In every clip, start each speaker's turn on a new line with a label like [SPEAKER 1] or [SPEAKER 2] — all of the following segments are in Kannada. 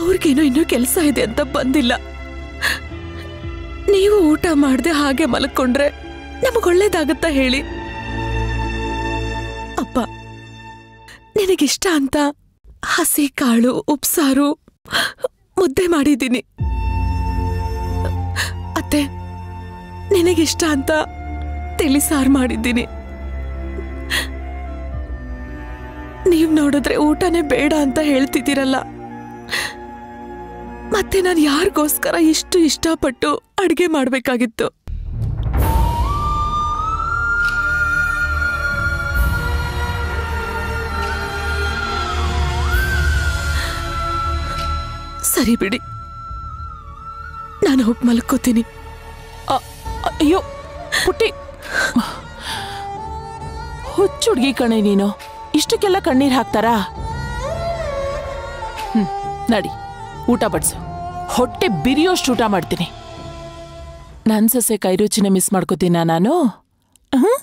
[SPEAKER 1] ಅವ್ರಿಗೇನೋ ಇನ್ನೂ ಕೆಲಸ ಇದೆ ಅಂತ ಬಂದಿಲ್ಲ ನೀವು ಊಟ ಮಾಡದೆ ಹಾಗೆ ಮಲ್ಕೊಂಡ್ರೆ ನಮಗ್ ಒಳ್ಳೇದಾಗತ್ತಾ ಹೇಳಿ ಅಪ್ಪ ನಿನಗಿಷ್ಟ ಅಂತ ಹಸಿ ಕಾಳು ಉಪ್ಸಾರು ಮುದ್ದೆ ಮಾಡಿದ್ದೀನಿ ಅತ್ತೆ ನಿನಗಿಷ್ಟ ಅಂತ ತಿಳಿಸಾರು ಮಾಡಿದ್ದೀನಿ ನೀವ್ ನೋಡಿದ್ರೆ ಊಟನೇ ಬೇಡ ಅಂತ ಹೇಳ್ತಿದ್ದೀರಲ್ಲ ಮತ್ತೆ ನಾನು ಯಾರಿಗೋಸ್ಕರ ಇಷ್ಟು ಇಷ್ಟಪಟ್ಟು ಅಡ್ಗೆ ಮಾಡ್ಬೇಕಾಗಿತ್ತು ಸರಿ ಬಿಡಿ ನಾನು ಹೋಗಿ ಮಲ್ಕೋತೀನಿ
[SPEAKER 2] ಅ- ಅಯ್ಯೋ ಪುಟ್ಟಿ ಹುಚ್ಚು ಹುಡ್ಗಿ ಕಣೆ ನೀನು ಇಷ್ಟಕ್ಕೆಲ್ಲ ಕಣ್ಣೀರ್ ಹಾಕ್ತಾರಾ ಹ್ಮ್ ನಡಿ ಊಟ ಬಡ್ಸು ಹೊಟ್ಟೆ ಬಿರಿಯೋಷ್ಟು ಊಟ ಮಾಡ್ತೀನಿ ನನ್ ಸೊಸೆ ಕೈರುಚಿನ ಮಿಸ್ ಮಾಡ್ಕೋತೀನ ನಾನು ಹ್ಮ್?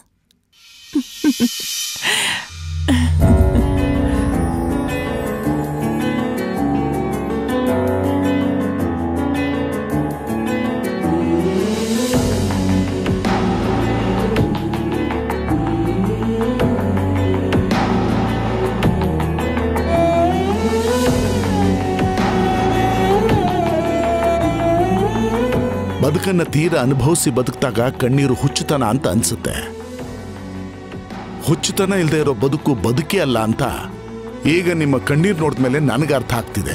[SPEAKER 3] ಬದುಕನ್ನ ತೀರ ಅನುಭವಿಸಿ ಬದುಕ್ದಾಗ ಕಣ್ಣೀರು ಹುಚ್ಚುತನ ಅಂತ ಅನ್ಸುತ್ತೆ ಹುಚ್ಚುತನ ಇಲ್ಲದೆ ಇರೋ ಬದುಕು ಬದುಕೇ ಅಲ್ಲ ಅಂತ ಈಗ ನಿಮ್ಮ ಕಣ್ಣೀರು ನೋಡಿದ್ಮೇಲೆ ನನಗೆ ಅರ್ಥ ಆಗ್ತಿದೆ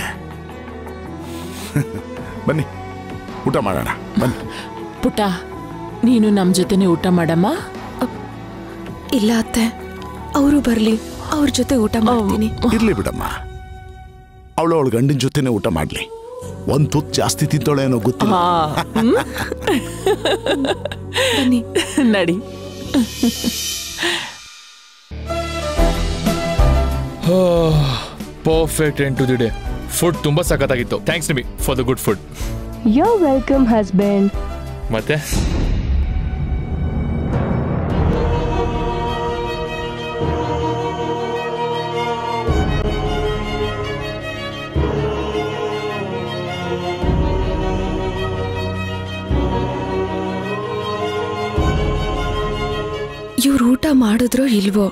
[SPEAKER 3] ಬನ್ನಿ ಊಟ ಮಾಡೋಣ ಬನ್ನಿ
[SPEAKER 2] ಪುಟ್ಟ ನೀನು ನಮ್ ಜೊತೆನೆ ಊಟ ಮಾಡಮ್ಮ
[SPEAKER 1] ಇಲ್ಲ ಅತ್ತೆ ಅವರು ಬರ್ಲಿ ಅವ್ರ ಜೊತೆ ಊಟ ಮಾಡ್ತೀನಿ
[SPEAKER 3] ಇರ್ಲಿ ಬಿಡಮ್ಮ ಅವಳು ಅವಳ ಗಂಡಿನ ಜೊತೆನೆ ಊಟ ಮಾಡ್ಲಿ ಒಂದ್ ತುತ್ತು ಜಾಸ್ತಿ ತಿಂತಾಳೇನೋ ಗೊತ್ತಿಲ್ಲ
[SPEAKER 2] ಹಾ ಹ್ಮ್?
[SPEAKER 1] ಬನ್ನಿ
[SPEAKER 2] ನಡಿ
[SPEAKER 4] perfect end to the day food ತುಂಬಾ ಸಖತ್ತಾಗಿತ್ತು ಥ್ಯಾಂಕ್ಸ್ ನಿಮಿ for the good food
[SPEAKER 5] You're welcome, husband.
[SPEAKER 4] ಮತ್ತೆ
[SPEAKER 1] ಇವ್ರು ಊಟ ಮಾಡಿದ್ರೋ ಇಲ್ವೋ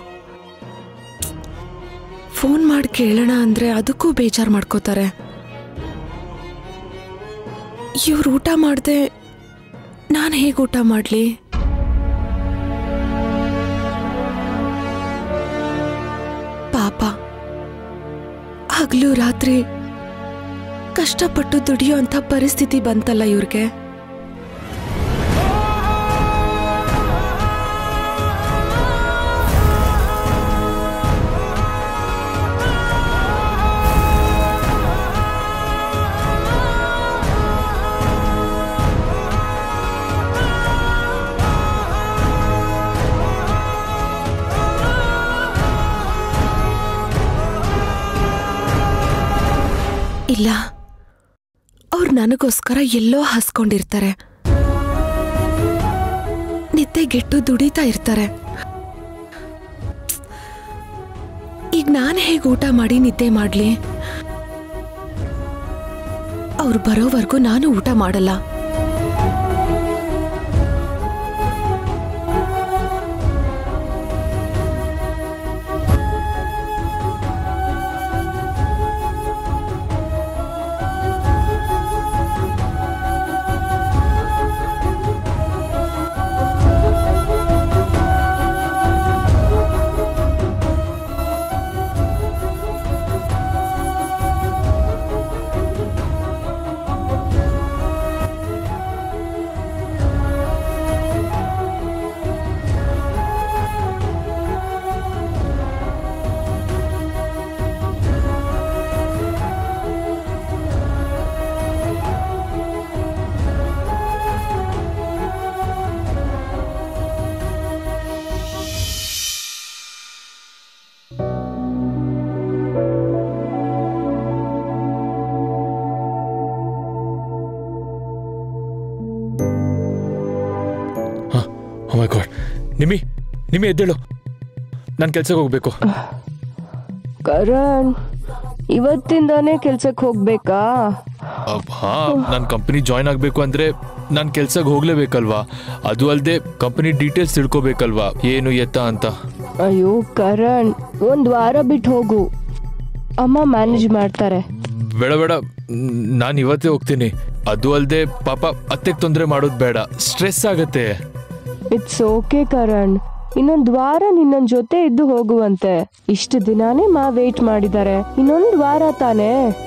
[SPEAKER 1] ಫೋನ್ ಮಾಡಿ ಕೇಳೋಣ ಅಂದ್ರೆ ಅದಕ್ಕೂ ಬೇಜಾರು ಮಾಡ್ಕೋತಾರೆ ಇವ್ರು ಊಟ ಮಾಡ್ದೆ ನಾನು ಹೇಗೆ ಊಟ ಮಾಡಲಿ ಪಾಪ ಹಗ್ಲು ರಾತ್ರಿ ಕಷ್ಟಪಟ್ಟು ದುಡಿಯೋ ಅಂತ ಪರಿಸ್ಥಿತಿ ಬಂತಲ್ಲ ಇವ್ರಿಗೆ ಇಲ್ಲ ಅವ್ರು ನನಗೋಸ್ಕರ ಎಲ್ಲೋ ಹಸ್ಕೊಂಡಿರ್ತಾರೆ ನಿದ್ದೆಗೆಟ್ಟು ದುಡಿತಾ ಇರ್ತಾರೆ ಈಗ ನಾನು ಹೇಗೆ ಊಟ ಮಾಡಿ ನಿದ್ದೆ ಮಾಡ್ಲಿ ಅವ್ರು ಬರೋವರೆಗೂ ನಾನು ಊಟ ಮಾಡಲ್ಲ
[SPEAKER 4] ಓ ಮೈ ಗಾಡ್ ನಿಮಿ ನಿಮಿ ಎದ್ದೇಳು ನಾನು ಕೆಲ್ಸಕ್ಕೆ ಹೋಗ್ಬೇಕು
[SPEAKER 5] ಕರಣ್ ಇವತ್ತಿಂದಾನೇ ಕೆಲ್ಸಕ್ಕೆ ಹೋಗ್ಬೇಕಾ
[SPEAKER 4] ಅಬ್, ಹಾ ನಾನು ಕಂಪನಿ ಜಾಯ್ನ್ ಆಗಬೇಕು ಅಂದ್ರೆ ನಾನು ಕೆಲ್ಸಕ್ಕೆ ಹೋಗ್ಲೇಬೇಕಲ್ವಾ ಅದು ಅಲ್ಲದೆ ಕಂಪನಿ ಡೀಟೇಲ್ಸ್ ತಿಳ್ಕೊಬೇಕಲ್ವಾ ಏನು ಎತ್ತ ಅಂತ
[SPEAKER 5] ಅಯ್ಯೋ ಕರಣ್ ಒಂದ್ ವಾರ ಬಿಟ್ಟು ಹೋಗು ಅಮ್ಮ ಮ್ಯಾನೇಜ್ ಮಾಡ್ತಾರೆ
[SPEAKER 4] ಬೇಡ ಬೇಡ ನಾನು ಇವತ್ತೇ ಹೋಗ್ತೀನಿ ಅದು ಅಲ್ಲದೆ ಪಾಪ ಅತ್ತೆಗೆ ತೊಂದರೆ ಮಾಡೋದು ಬೇಡ ಸ್ಟ್ರೆಸ್ ಆಗತ್ತೆ
[SPEAKER 5] ಇಟ್ಸ್ ಓಕೆ ಕರಣ್ ಇನ್ನೊಂದ್ ವಾರ ನಿನ್ನನ್ ಜೊತೆ ಇದ್ದು ಹೋಗುವಂತೆ ಇಷ್ಟು ದಿನಾನೇ ಮಾ ವೇಟ್ ಮಾಡಿದ್ದಾರೆ ಇನ್ನೊಂದ್ ವಾರ ತಾನೇ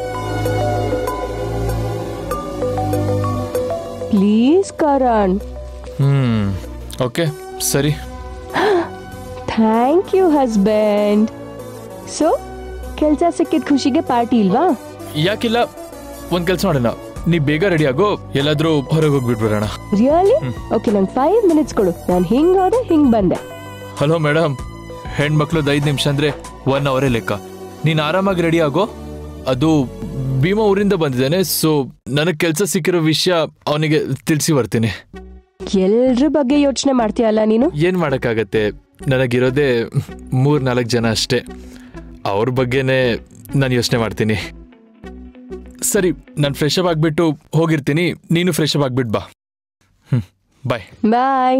[SPEAKER 5] ಪ್ಲೀಸ್ ಕರಣ್
[SPEAKER 4] ಹ್ಮ್ ಓಕೆ ಸರಿ
[SPEAKER 5] ಥ್ಯಾಂಕ್ ಯು ಹಸ್ಬೆಂಡ್ ಸೊ ಕೆಲ್ಸ ಸಿಕ್ಕಿದ ಖುಷಿಗೆ ಪಾರ್ಟಿ ಇಲ್ವಾ
[SPEAKER 4] ಯಾಕಿಲ್ಲ ಒಂದ್ ಕೆಲಸ ಮಾಡೋಣ ನೀ ಬೇಗ ರೆಡಿ ಆಗೋ ಎಲ್ಲಾದ್ರೂ ಹೊರಗೆ ಹೋಗ್ಬಿಟ್ಬಿಡೋಣ
[SPEAKER 5] ರಿಯಲಿ ಓಕೆ ನಂಗೆ ಫೈವ್ ಮಿನಿಟ್ಸ್ ಕೊಡು ನಾನು ಹಿಂಗ್ ಹೋದೆ ಹಿಂಗ್ ಬಂದೆ
[SPEAKER 4] ಹಲೋ ಮೇಡಮ್ ಹೆಣ್ಮಕ್ಳದ್ದು ಐದು ನಿಮಿಷ ಅಂದ್ರೆ ಒನ್ ಅವರೇ ಲೆಕ್ಕ ನೀನು ಆರಾಮಾಗಿ ರೆಡಿ ಆಗೋ ಅದು ಭೀಮಾ ಊರಿಂದ ಬಂದಿದ್ದಾನೆ ಸೊ ನನಗೆ ಕೆಲಸ ಸಿಕ್ಕಿರೋ ವಿಷಯ ಅವನಿಗೆ ತಿಳಿಸಿ ಬರ್ತೀನಿ
[SPEAKER 5] ಎಲ್ರ ಬಗ್ಗೆ ಯೋಚನೆ ಮಾಡ್ತೀಯಲ್ಲ ನೀನು
[SPEAKER 4] ಏನು ಮಾಡೋಕ್ಕಾಗತ್ತೆ ನನಗಿರೋದೇ ಮೂರು ನಾಲ್ಕು ಜನ ಅಷ್ಟೇ ಅವ್ರ ಬಗ್ಗೆನೇ ನಾನು ಯೋಚನೆ ಮಾಡ್ತೀನಿ ಸರಿ ನಾನು ಫ್ರೆಶ್ ಅಪ್ ಆಗಿಬಿಟ್ಟು ಹೋಗಿರ್ತೀನಿ ನೀನು ಫ್ರೆಶ್ ಅಪ್ ಆಗಿಬಿಟ್ಟು ಬಾ ಹ್ಞೂ ಬಾಯ್
[SPEAKER 5] ಬಾಯ್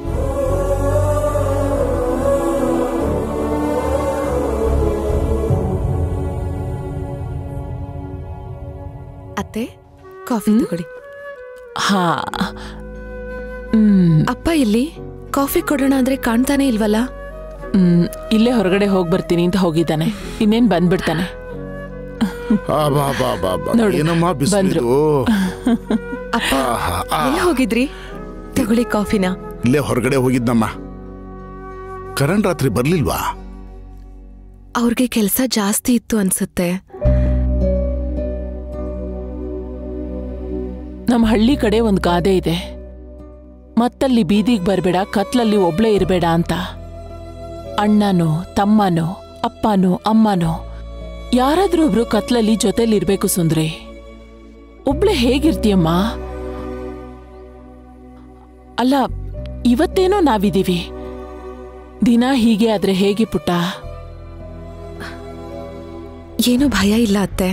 [SPEAKER 1] ಅತ್ತೆ ಕಾಫಿ ತಗೊಳ್ಳಿ
[SPEAKER 2] ಹಾ ಹ್ಮ್
[SPEAKER 1] ಅಪ್ಪ ಇಲ್ಲಿ ಕಾಫಿ ಕೊಡೋಣ ಅಂದ್ರೆ ಕಾಣ್ತಾನೆ ಇಲ್ವಲ್ಲ
[SPEAKER 2] ಹ್ಮ್, ಇಲ್ಲೇ ಹೊರಗಡೆ ಹೋಗಿ ಬರ್ತೀನಿ ಅಂತ ಹೋಗಿದ್ದಾನೆ ಇನ್ನೇನ್ ಬಂದ್ಬಿಡ್ತಾನೆ
[SPEAKER 3] ಆ, ಬಾ ಬಾ ಬಾ ಬಾ
[SPEAKER 2] ನೋಡು,
[SPEAKER 3] ಏನಮ್ಮ ಬಿಸಿಲು
[SPEAKER 1] ಅಪ್ಪ ಎಲ್ಲಿ ಹೋಗಿದ್ರಿ ತಗೊಳ್ಳಿ ಕಾಫಿನ
[SPEAKER 3] ಇಲ್ಲೇ ಹೊರಗಡೆ ಹೋಗಿದ್ನಮ್ಮ ಕರಣ್ ರಾತ್ರಿ ಬರ್ಲಿಲ್ವಾ
[SPEAKER 1] ಅವ್ರಿಗೆ ಕೆಲಸ ಜಾಸ್ತಿ ಇತ್ತು ಅನ್ಸುತ್ತೆ
[SPEAKER 2] ನಮ್ಮ ಹಳ್ಳಿ ಕಡೆ ಒಂದು ಗಾದೆ ಇದೆ ಮತ್ತಲ್ಲಿ ಬೀದಿಗೆ ಬರಬೇಡ ಕತ್ಲಲ್ಲಿ ಒಬ್ಳೇ ಇರಬೇಡ ಅಂತ ಅಣ್ಣನೋ ತಮ್ಮನೋ ಅಪ್ಪನೋ ಅಮ್ಮನೋ ಯಾರಾದ್ರೂ ಒಬ್ರು ಕತ್ಲಲ್ಲಿ ಜೊತೆಲಿ ಇರ್ಬೇಕು ಸುಂದ್ರಿ ಒಬ್ಳೆ ಹೇಗಿರ್ತೀಯಮ್ಮ ಅಲ್ಲ ಇವತ್ತೇನೋ ನಾವಿದೀವಿ ದಿನ ಹೀಗೆ ಆದ್ರೆ ಹೇಗೆ ಪುಟ್ಟ
[SPEAKER 1] ಏನೂ ಭಯ ಇಲ್ಲ ಅತ್ತೆ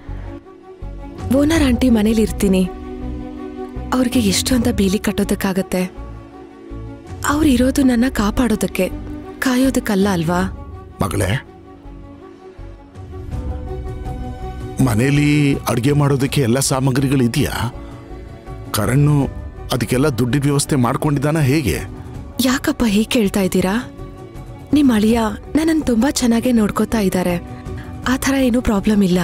[SPEAKER 1] ಓನರ್ ಆಂಟಿ ಮನೇಲಿ ಇರ್ತೀನಿ ಅವ್ರಿಗೆ ಎಷ್ಟು ಅಂತ ಬೇಲಿ ಕಟ್ಟೋದಕ್ಕಾಗತ್ತೆ ಅವ್ರು ಇರೋದು ನನ್ನ ಕಾಪಾಡೋದಕ್ಕೆ ಕಾಯೋದಕ್ಕಲ್ಲ ಅಲ್ವಾ
[SPEAKER 3] ಮಗಳೇ ಮನೇಲಿ ಅಡುಗೆ ಮಾಡೋದಕ್ಕೆ ಎಲ್ಲ ಸಾಮಗ್ರಿಗಳು ಇದೆಯಾ ಕರಣ್ ಅದಕ್ಕೆಲ್ಲ ದುಡ್ಡಿನ ವ್ಯವಸ್ಥೆ ಮಾಡ್ಕೊಂಡಿದ್ದಾನ ಹೇಗೆ
[SPEAKER 1] ಯಾಕಪ್ಪ ಹೀಗೆ ಕೇಳ್ತಾ ಇದ್ದೀರಾ ನಿಮ್ಮ ಅಳಿಯ ನನ್ನನ್ನು ತುಂಬಾ ಚೆನ್ನಾಗೇ ನೋಡ್ಕೋತಾ ಇದ್ದಾರೆ ಆ ಥರ ಏನೂ ಪ್ರಾಬ್ಲಮ್ ಇಲ್ಲ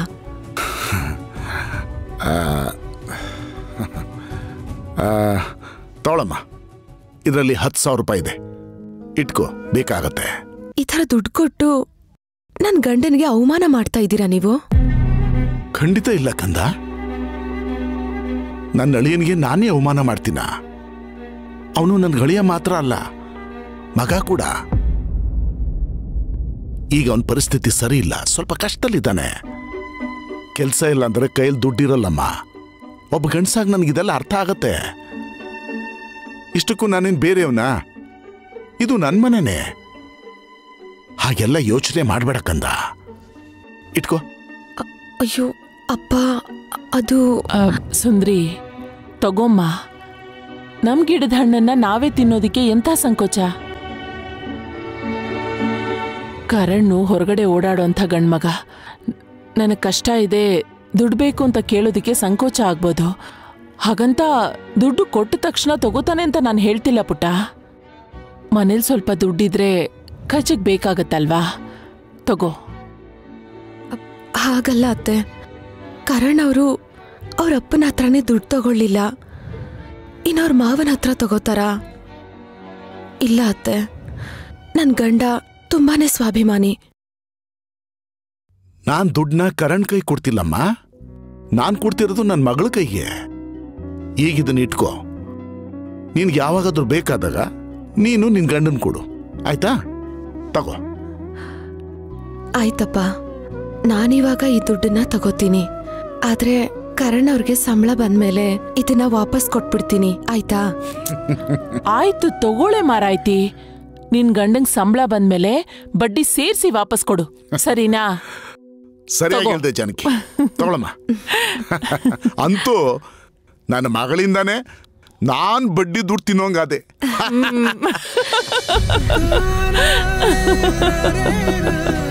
[SPEAKER 3] ಆ, ತಗೊಳಮ್ಮ ಇದರಲ್ಲಿ ಹತ್ತು ಸಾವಿರ ರೂಪಾಯಿ ಇದೆ ಇಟ್ಕೋ ಬೇಕಾಗತ್ತೆ
[SPEAKER 1] ಈ ಥರ ದುಡ್ಡು ಕೊಟ್ಟು ನನ್ನ ಗಂಡನಿಗೆ ಅವಮಾನ ಮಾಡ್ತಾ ಇದ್ದೀರಾ ನೀವು
[SPEAKER 3] ಖಂಡಿತ ಇಲ್ಲ ಕಂದ ನನ್ನ ಅಳಿಯನಿಗೆ ನಾನೇ ಅವಮಾನ ಮಾಡ್ತೀನ ಅವನು ನನ್ನ ಗಳಿಯ ಮಾತ್ರ ಅಲ್ಲ ಮಗ ಕೂಡ ಈಗ ಅವನ ಪರಿಸ್ಥಿತಿ ಸರಿ ಇಲ್ಲ ಸ್ವಲ್ಪ ಕಷ್ಟದಲ್ಲಿದ್ದಾನೆ ಕೆಲಸ ಇಲ್ಲ ಅಂದ್ರೆ ಕೈಯಲ್ಲಿ ದುಡ್ಡಿರಲ್ಲಮ್ಮ ಒಬ್ಬ ಗಂಡ್ಸಾಗ ನನಗಿದೆಲ್ಲ ಅರ್ಥ ಆಗತ್ತೆ ಇಷ್ಟಕ್ಕೂ ನಾನೇನು ಬೇರೆಯವನಾ ಇದು ನನ್ನ ಮನೆನೇ ಹಾಗೆಲ್ಲ ಯೋಚನೆ ಮಾಡಬೇಡ ಕಂದ ಇಟ್ಕೋ
[SPEAKER 1] ಅಯ್ಯೋ ಅಪ್ಪ ಅದು
[SPEAKER 2] ಆ, ಸುಂದ್ರಿ ತಗೊಮ್ಮ ನಮ್ ಗಿಡದ ಹಣ್ಣನ್ನ ನಾವೇ ತಿನ್ನೋದಿಕ್ಕೆ ಎಂಥ ಸಂಕೋಚ ಕರಣ್ ಹೊರಗಡೆ ಓಡಾಡೋಂಥ ಗಂಡ್ಮಗ ನನಗೆ ಕಷ್ಟ ಇದೆ ದುಡ್ಡು ಬೇಕು ಅಂತ ಕೇಳೋದಕ್ಕೆ ಸಂಕೋಚ ಆಗ್ಬೋದು ಹಾಗಂತ ದುಡ್ಡು ಕೊಟ್ಟ ತಕ್ಷಣ ತಗೋತಾನೆ ಅಂತ ನಾನು ಹೇಳ್ತಿಲ್ಲ ಪುಟ್ಟ ಮನೇಲಿ ಸ್ವಲ್ಪ ದುಡ್ಡಿದ್ರೆ ಖರ್ಚಿಗೆ ಬೇಕಾಗತ್ತಲ್ವಾ ತಗೋ
[SPEAKER 1] ಹಾಗಲ್ಲ ಅತ್ತೆ ಕರಣ್ ಅವರು ಅವ್ರ ಅಪ್ಪನ ಹತ್ರನೇ ದುಡ್ಡು ತಗೊಳ್ಳಿಲ್ಲ ಇನ್ನವ್ರ ಮಾವನ ಹತ್ರ ತಗೋತಾರಾ ಇಲ್ಲ ಅತ್ತೆ ನನ್ ಗಂಡ ತುಂಬಾನೇ ಸ್ವಾಭಿಮಾನಿ
[SPEAKER 3] ನಾನ್ ದುಡ್ಡನ್ನ ಕರಣ್ ಕೈ ಕೊಡ್ತಿಲ್ಲಮ್ಮ ನಾನ್ ಕೊಡ್ತಿರೋದು ನನ್ನ ಮಗಳ ಕೈಗೆ ಈಗ ಇದನ್ನ ಇಟ್ಕೋ ನಿನ್ಗೆ ಯಾವಾಗಾದ್ರೂ ಬೇಕಾದಾಗ ನೀನು ನಿನ್ ಗಂಡನ್ ಕೊಡು ಆಯ್ತಾ ತಗೋ
[SPEAKER 1] ಆಯ್ತಪ್ಪ ನಾನಿವಾಗ ಈ ದುಡ್ಡನ್ನ ತಗೋತೀನಿ ಆದ್ರೆ ಕರಣ್ ಅವ್ರಿಗೆ ಸಂಬಳ ಬಂದ್ಮೇಲೆ ಇದನ್ನ ವಾಪಸ್ ಕೊಟ್ಬಿಡ್ತೀನಿ ಆಯ್ತಾ
[SPEAKER 2] ಆಯ್ತು ತಗೊಳ್ಳೆ ಮಾರಾಯ್ತಿ ನಿನ್ ಗಂಡಂಗ್ ಸಂಬಳ ಬಂದ್ಮೇಲೆ ಬಡ್ಡಿ ಸೇರ್ಸಿ ವಾಪಸ್ ಕೊಡು ಸರಿನಾ
[SPEAKER 3] ಸರಿಯಾಗಿ ಹೇಳ್ದೆ ಜಾನಕಿ ತಗೊಳಮ್ಮ ಅಂತೂ ನನ್ನ ಮಗಳಿಂದಾನೇ ನಾನ್ ಬಡ್ಡಿ ದುಡ್ಡು ತಿನ್ನೋಂಗಾದೆ
[SPEAKER 6] ಆ